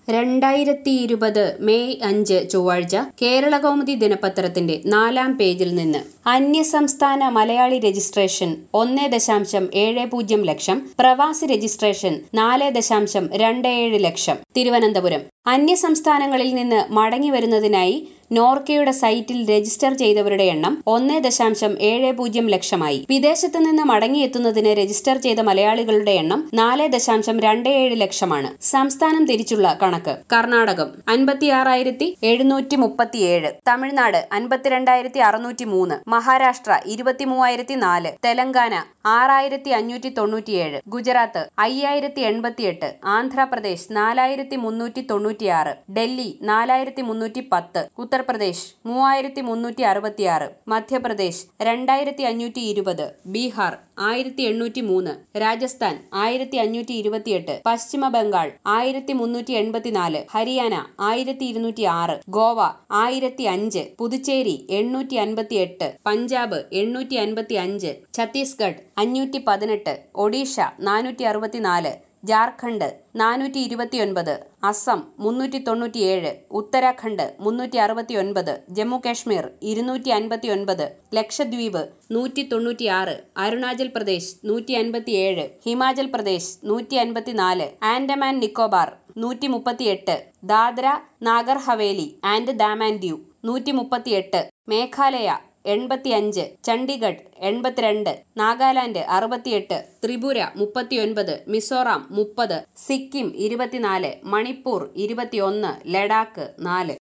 രണ്ടായിരത്തി ഇരുപത് മെയ് അഞ്ച് ചൊവ്വാഴ്ച കേരള കൗമുദി ദിനപത്രത്തിന്റെ നാലാം പേജിൽ നിന്ന് അന്യസംസ്ഥാന മലയാളി രജിസ്ട്രേഷൻ ഒന്ന് ദശാംശം ഏഴ് പൂജ്യം ലക്ഷം പ്രവാസി രജിസ്ട്രേഷൻ നാല് ദശാംശം രണ്ട് ഏഴ് ലക്ഷം തിരുവനന്തപുരം അന്യസംസ്ഥാനങ്ങളിൽ നിന്ന് മടങ്ങി വരുന്നതിനായി നോർക്കയുടെ സൈറ്റിൽ രജിസ്റ്റർ ചെയ്തവരുടെ എണ്ണം ഒന്ന് ദശാംശം ഏഴ് പൂജ്യം ലക്ഷമായി വിദേശത്ത് നിന്ന് മടങ്ങിയെത്തുന്നതിന് രജിസ്റ്റർ ചെയ്ത മലയാളികളുടെ എണ്ണം നാല് ദശാംശം രണ്ട് ഏഴ് ലക്ഷമാണ് സംസ്ഥാനം തിരിച്ചുള്ള കണക്ക് കർണാടകം അൻപത്തിയാറായിരത്തി എഴുന്നൂറ്റി മുപ്പത്തിയേഴ് തമിഴ്നാട് അൻപത്തിരണ്ടായിരത്തി അറുന്നൂറ്റി മൂന്ന് മഹാരാഷ്ട്ര ഇരുപത്തിമൂവായിരത്തി നാല് തെലങ്കാന ആറായിരത്തി അഞ്ഞൂറ്റി തൊണ്ണൂറ്റിയേഴ് ഗുജറാത്ത് അയ്യായിരത്തി എൺപത്തിയെട്ട് ആന്ധ്രാപ്രദേശ് നാലായിരത്തി മുന്നൂറ്റി തൊണ്ണൂറ്റിയാറ് ഡൽഹി നാലായിരത്തി മുന്നൂറ്റി പത്ത് ഉത്തർപ്രദേശ് മൂവായിരത്തി മുന്നൂറ്റി അറുപത്തിയാറ് മധ്യപ്രദേശ് രണ്ടായിരത്തി അഞ്ഞൂറ്റി ഇരുപത് ബീഹാർ ആയിരത്തി എണ്ണൂറ്റി മൂന്ന് രാജസ്ഥാൻ ആയിരത്തി അഞ്ഞൂറ്റി ഇരുപത്തിയെട്ട് പശ്ചിമ ബംഗാൾ ആയിരത്തി മുന്നൂറ്റി എൺപത്തിനാല് ഹരിയാന ആയിരത്തി ഇരുന്നൂറ്റി ആറ് ഗോവ ആയിരത്തി അഞ്ച് പുതുച്ചേരി എണ്ണൂറ്റി അൻപത്തി എട്ട് പഞ്ചാബ് എണ്ണൂറ്റി അൻപത്തി അഞ്ച് ഛത്തീസ്ഗഡ് അഞ്ഞൂറ്റി പതിനെട്ട് ഒഡീഷ നാനൂറ്റി അറുപത്തിനാല് ജാർഖണ്ഡ് നാനൂറ്റി ഇരുപത്തിയൊൻപത് അസം മുന്നൂറ്റി തൊണ്ണൂറ്റിയേഴ് ഉത്തരാഖണ്ഡ് മുന്നൂറ്റി അറുപത്തി ഒൻപത് ജമ്മു കാശ്മീർ ഇരുന്നൂറ്റി അൻപത്തി ഒൻപത് ലക്ഷദ്വീപ് നൂറ്റി തൊണ്ണൂറ്റിയാറ് അരുണാചൽ പ്രദേശ് നൂറ്റി അൻപത്തിയേഴ് ഹിമാചൽ പ്രദേശ് നൂറ്റി അൻപത്തിനാല് ആൻഡമാൻ നിക്കോബാർ നൂറ്റി മുപ്പത്തിയെട്ട് ദാദ്ര നാഗർ ഹവേലി ആൻഡ് ദാമാൻ ഡ്യൂ നൂറ്റി മുപ്പത്തിയെട്ട് മേഘാലയ എൺപത്തിയഞ്ച് ചണ്ഡീഗഡ് എൺപത്തിരണ്ട് നാഗാലാൻഡ് അറുപത്തിയെട്ട് ത്രിപുര മുപ്പത്തിയൊൻപത് മിസോറാം മുപ്പത് സിക്കിം ഇരുപത്തിനാല് മണിപ്പൂർ ഇരുപത്തിയൊന്ന് ലഡാക്ക് നാല്